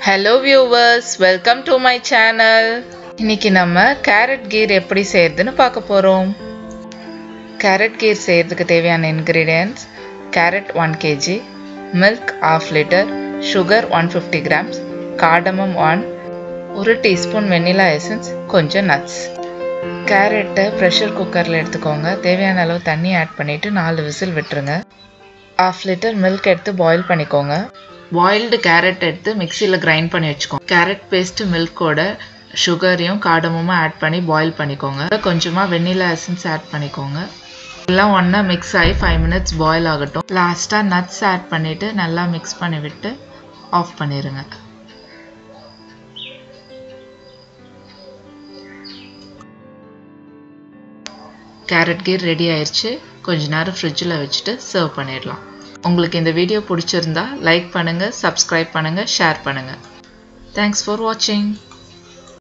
hello viewers welcome to my channel இன்னைக்கு நம்ம carrot கீர் எப்படி செய்யறதுன்னு பார்க்க போகிறோம் கேரட் கீர் செய்யறதுக்கு தேவையான ingredients carrot one kg milk half litre sugar one fifty grams cardamom one ஒரு டீஸ்பூன் வெண்ணிலா எசன்ஸ் கொஞ்சம் நட்ஸ் கேரட்டை ப்ரெஷர் குக்கரில் எடுத்துக்கோங்க தேவையான அளவு தண்ணி ஆட் பண்ணிவிட்டு நாலு விசில் விட்டுருங்க ஆஃப் லிட்டர் மில்க் எடுத்து பாயில் பண்ணிக்கோங்க பாயில்டு கேரட் எடுத்து மிக்சியில் கிரைண்ட் பண்ணி வச்சுக்கோங்க கேரட் பேஸ்ட்டு மில்கோட சுகரையும் காடமும் ஆட் பண்ணி பாயில் பண்ணிக்கோங்க கொஞ்சமாக வெண்ணிலா எசன்ஸ் ஆட் பண்ணிக்கோங்க எல்லாம் ஒன்றா மிக்ஸ் ஆகி ஃபைவ் மினிட்ஸ் பாயில் ஆகட்டும் லாஸ்ட்டாக நட்ஸ் ஆட் பண்ணிவிட்டு நல்லா மிக்ஸ் பண்ணி விட்டு ஆஃப் பண்ணிடுங்க கேரட் கீர் ரெடி ஆயிடுச்சு கொஞ்ச நேரம் ஃப்ரிட்ஜில் வச்சுட்டு சர்வ் பண்ணிடலாம் உங்களுக்கு இந்த வீடியோ பிடிச்சிருந்தா லைக் பண்ணுங்கள் சப்ஸ்கிரைப் பண்ணுங்கள் ஷேர் பண்ணுங்கள் தேங்க்ஸ் ஃபார் வாட்சிங்